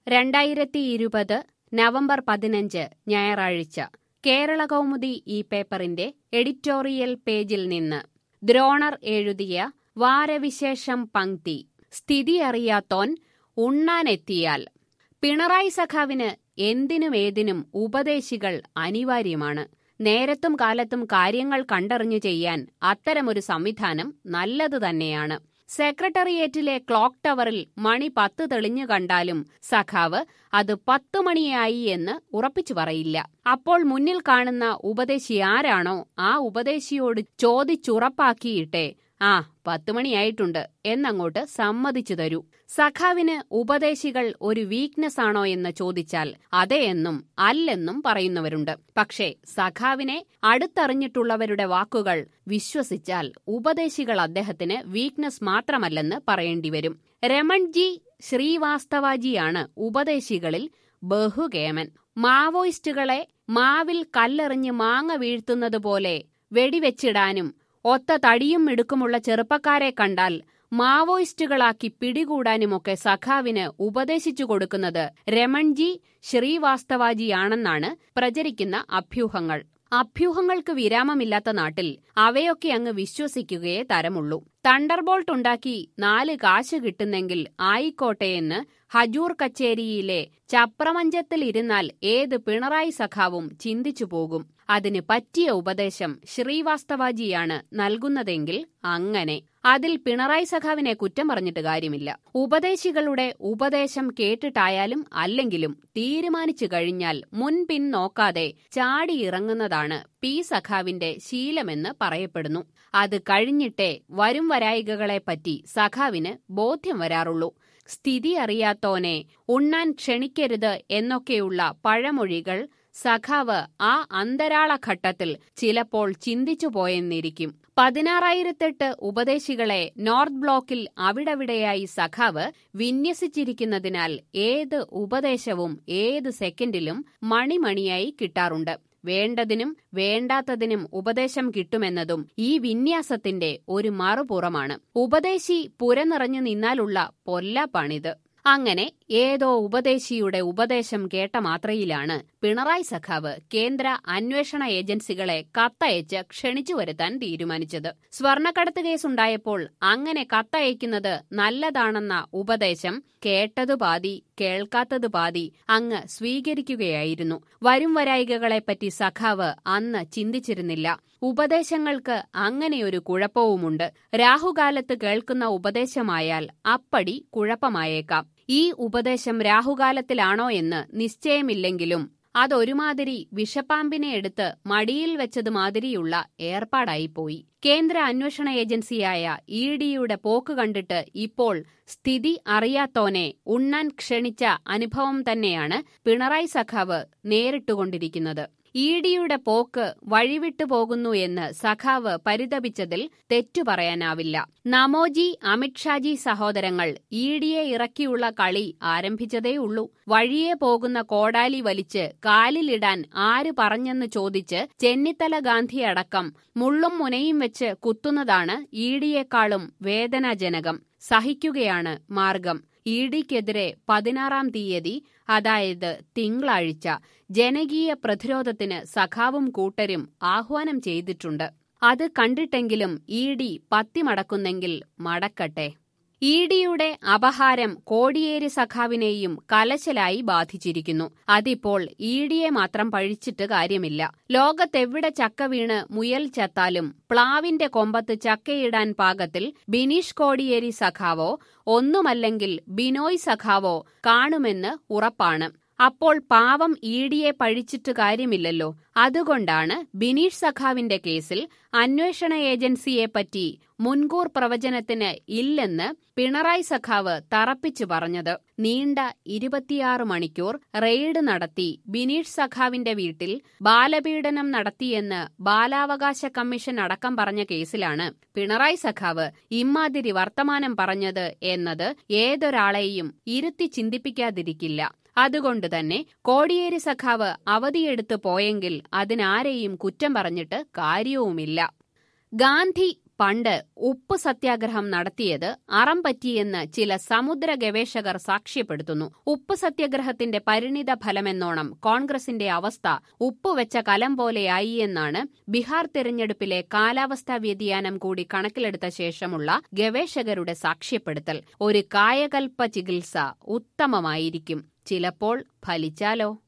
രണ്ടായിരത്തി ഇരുപത് നവംബർ പതിനഞ്ച് ഞായറാഴ്ച കേരള കൗമുദി ഈ പേപ്പറിന്റെ എഡിറ്റോറിയൽ പേജിൽ നിന്ന് ദ്രോണർ എഴുതിയ വാരവിശേഷം പങ്ക്തി സ്ഥിതി അറിയാത്തോൻ ഉണ്ണാനെത്തിയാൽ പിണറായി സഖാവിന് എന്തിനും ഏതിനും ഉപദേശികൾ അനിവാര്യമാണ് നേരത്തും കാലത്തും കാര്യങ്ങൾ കണ്ടറിഞ്ഞു ചെയ്യാൻ അത്തരമൊരു സംവിധാനം നല്ലതു തന്നെയാണ് സെക്രട്ടേറിയറ്റിലെ ക്ലോക്ക് ടവറിൽ മണി പത്ത് തെളിഞ്ഞു കണ്ടാലും സഖാവ് അത് പത്തു മണിയായി എന്ന് ഉറപ്പിച്ചു പറയില്ല അപ്പോൾ മുന്നിൽ കാണുന്ന ഉപദേശി ആരാണോ ആ ഉപദേശിയോട് ചോദിച്ചുറപ്പാക്കിയിട്ടെ ആ പത്ത് മണിയായിട്ടുണ്ട് എന്നങ്ങോട്ട് സമ്മതിച്ചു തരൂ സഖാവിന് ഉപദേശികൾ ഒരു വീക്ക്നെസ് ആണോ എന്ന് ചോദിച്ചാൽ അതെ എന്നും അല്ലെന്നും പറയുന്നവരുണ്ട് പക്ഷേ സഖാവിനെ അടുത്തറിഞ്ഞിട്ടുള്ളവരുടെ വാക്കുകൾ വിശ്വസിച്ചാൽ ഉപദേശികൾ അദ്ദേഹത്തിന് വീക്ക്നെസ് മാത്രമല്ലെന്ന് പറയേണ്ടി വരും രമൺജി ശ്രീവാസ്തവാജിയാണ് ഉപദേശികളിൽ ബഹുകേമൻ മാവോയിസ്റ്റുകളെ മാവിൽ കല്ലെറിഞ്ഞ് മാങ്ങ വീഴ്ത്തുന്നത് പോലെ വെടിവെച്ചിടാനും ഒത്ത തടിയും മിടുക്കുമുള്ള ചെറുപ്പക്കാരെ കണ്ടാൽ മാവോയിസ്റ്റുകളാക്കി പിടികൂടാനുമൊക്കെ സഖാവിന് ഉപദേശിച്ചു കൊടുക്കുന്നത് രമൺജി ശ്രീവാസ്തവാജിയാണെന്നാണ് പ്രചരിക്കുന്ന അഭ്യൂഹങ്ങൾ അഭ്യൂഹങ്ങൾക്ക് വിരാമമില്ലാത്ത നാട്ടിൽ അവയൊക്കെ അങ്ങ് വിശ്വസിക്കുകയേ തരമുള്ളൂ തണ്ടർബോൾട്ട് ഉണ്ടാക്കി നാല് കാശ് കിട്ടുന്നെങ്കിൽ ആയിക്കോട്ടെയെന്ന് ഹജൂർ കച്ചേരിയിലെ ചപ്രമഞ്ചത്തിൽ ഇരുന്നാൽ ഏത് പിണറായി സഖാവും ചിന്തിച്ചു പോകും അതിന് പറ്റിയ ഉപദേശം ശ്രീവാസ്തവാജിയാണ് നൽകുന്നതെങ്കിൽ അങ്ങനെ അതിൽ പിണറായി സഖാവിനെ കുറ്റം പറഞ്ഞിട്ട് കാര്യമില്ല ഉപദേശികളുടെ ഉപദേശം കേട്ടിട്ടായാലും അല്ലെങ്കിലും തീരുമാനിച്ചു കഴിഞ്ഞാൽ മുൻപിൻ നോക്കാതെ ചാടിയിറങ്ങുന്നതാണ് പി സഖാവിന്റെ ശീലമെന്ന് പറയപ്പെടുന്നു അത് കഴിഞ്ഞിട്ടേ വരും വരായികകളെപ്പറ്റി സഖാവിന് ബോധ്യം വരാറുള്ളൂ സ്ഥിതി അറിയാത്തോനെ ഉണ്ണാൻ ക്ഷണിക്കരുത് എന്നൊക്കെയുള്ള പഴമൊഴികൾ സഖാവ് ആ അന്തരാളഘട്ടത്തിൽ ചിലപ്പോൾ ചിന്തിച്ചു പോയെന്നിരിക്കും പതിനാറായിരത്തെട്ട് ഉപദേശികളെ നോർത്ത് ബ്ലോക്കിൽ അവിടവിടെയായി സഖാവ് വിന്യസിച്ചിരിക്കുന്നതിനാൽ ഏത് ഉപദേശവും ഏത് സെക്കൻഡിലും മണിമണിയായി കിട്ടാറുണ്ട് വേണ്ടതിനും വേണ്ടാത്തതിനും ഉപദേശം കിട്ടുമെന്നതും ഈ വിന്യാസത്തിന്റെ ഒരു മറുപുറമാണ് ഉപദേശി പുരനിറഞ്ഞു നിന്നാലുള്ള പൊല്ലാപ്പാണിത് അങ്ങനെ ഏതോ ഉപദേശിയുടെ ഉപദേശം കേട്ട മാത്രയിലാണ് പിണറായി സഖാവ് കേന്ദ്ര അന്വേഷണ ഏജൻസികളെ കത്തയച്ച് ക്ഷണിച്ചു വരുത്താൻ തീരുമാനിച്ചത് സ്വർണക്കടത്ത് കേസുണ്ടായപ്പോൾ അങ്ങനെ കത്തയക്കുന്നത് നല്ലതാണെന്ന ഉപദേശം കേട്ടതു പാതി കേൾക്കാത്തത് പാതി അങ്ങ് സ്വീകരിക്കുകയായിരുന്നു വരും വരായികകളെപ്പറ്റി സഖാവ് അന്ന് ചിന്തിച്ചിരുന്നില്ല ഉപദേശങ്ങൾക്ക് അങ്ങനെയൊരു കുഴപ്പവുമുണ്ട് രാഹുകാലത്ത് കേൾക്കുന്ന ഉപദേശമായാൽ അപ്പടി കുഴപ്പമായേക്കാം ഈ ഉപദേശം രാഹുകാലത്തിലാണോ എന്ന് നിശ്ചയമില്ലെങ്കിലും അതൊരുമാതിരി വിഷപ്പാമ്പിനെ എടുത്ത് മടിയിൽ വെച്ചത് മാതിരിയുള്ള ഏർപ്പാടായിപ്പോയി കേന്ദ്ര അന്വേഷണ ഏജൻസിയായ ഇ ഡിയുടെ പോക്ക് കണ്ടിട്ട് ഇപ്പോൾ സ്ഥിതി അറിയാത്തോനെ ഉണ്ണാൻ ക്ഷണിച്ച അനുഭവം തന്നെയാണ് പിണറായി സഖാവ് നേരിട്ടുകൊണ്ടിരിക്കുന്നത് ഇ ഡിയുടെ പോക്ക് വഴിവിട്ടു പോകുന്നു എന്ന് സഖാവ് പരിതപിച്ചതിൽ തെറ്റു പറയാനാവില്ല നമോജി അമിത്ഷാജി സഹോദരങ്ങൾ ഇ ഡിയെ ഇറക്കിയുള്ള കളി ആരംഭിച്ചതേയുള്ളൂ വഴിയെ പോകുന്ന കോടാലി വലിച്ച് കാലിലിടാൻ ആര് പറഞ്ഞെന്ന് ചോദിച്ച് ചെന്നിത്തല ഗാന്ധി അടക്കം മുള്ളും മുനയും വെച്ച് കുത്തുന്നതാണ് ഇ ഡിയേക്കാളും വേദനാജനകം സഹിക്കുകയാണ് മാർഗം ഇ ഡിക്കെതിരെ പതിനാറാം തീയതി അതായത് തിങ്കളാഴ്ച ജനകീയ പ്രതിരോധത്തിന് സഖാവും കൂട്ടരും ആഹ്വാനം ചെയ്തിട്ടുണ്ട് അത് കണ്ടിട്ടെങ്കിലും ഇ ഡി പത്തി മടക്കുന്നെങ്കിൽ മടക്കട്ടെ ഇ ഡിയുടെ അപഹാരം കോടിയേരി സഖാവിനെയും കലശലായി ബാധിച്ചിരിക്കുന്നു അതിപ്പോൾ ഇ ഡിയെ മാത്രം പഴിച്ചിട്ട് കാര്യമില്ല ലോകത്തെവിടെ ചക്ക വീണ് മുയൽ ചത്താലും പ്ലാവിന്റെ കൊമ്പത്ത് ചക്കയിടാൻ പാകത്തിൽ ബിനീഷ് കോടിയേരി സഖാവോ ഒന്നുമല്ലെങ്കിൽ ബിനോയ് സഖാവോ കാണുമെന്ന് ഉറപ്പാണ് അപ്പോൾ പാവം ഇ ഡിയെ പഴിച്ചിട്ട് കാര്യമില്ലല്ലോ അതുകൊണ്ടാണ് ബിനീഷ് സഖാവിന്റെ കേസിൽ അന്വേഷണ ഏജൻസിയെപ്പറ്റി മുൻകൂർ പ്രവചനത്തിന് ഇല്ലെന്ന് പിണറായി സഖാവ് തറപ്പിച്ചു പറഞ്ഞത് നീണ്ട ഇരുപത്തിയാറ് മണിക്കൂർ റെയ്ഡ് നടത്തി ബിനീഷ് സഖാവിന്റെ വീട്ടിൽ ബാലപീഡനം നടത്തിയെന്ന് ബാലാവകാശ കമ്മീഷൻ അടക്കം പറഞ്ഞ കേസിലാണ് പിണറായി സഖാവ് ഇമ്മാതിരി വർത്തമാനം പറഞ്ഞത് എന്നത് ഏതൊരാളെയും ഇരുത്തി ചിന്തിപ്പിക്കാതിരിക്കില്ല അതുകൊണ്ട് തന്നെ കോടിയേരി സഖാവ് അവധിയെടുത്ത് പോയെങ്കിൽ അതിനാരെയും കുറ്റം പറഞ്ഞിട്ട് കാര്യവുമില്ല ഗാന്ധി പണ്ട് ഉപ്പ് സത്യാഗ്രഹം നടത്തിയത് അറം പറ്റിയെന്ന് ചില സമുദ്ര ഗവേഷകർ സാക്ഷ്യപ്പെടുത്തുന്നു ഉപ്പ് സത്യാഗ്രഹത്തിന്റെ പരിണിത ഫലമെന്നോണം കോൺഗ്രസിന്റെ അവസ്ഥ ഉപ്പുവെച്ച കലം പോലെയായി എന്നാണ് ബീഹാർ തെരഞ്ഞെടുപ്പിലെ കാലാവസ്ഥാ വ്യതിയാനം കൂടി കണക്കിലെടുത്ത ശേഷമുള്ള ഗവേഷകരുടെ സാക്ഷ്യപ്പെടുത്തൽ ഒരു കായകൽപ്പ ചികിത്സ ഉത്തമമായിരിക്കും ചിലപ്പോൾ ഫലിച്ചാലോ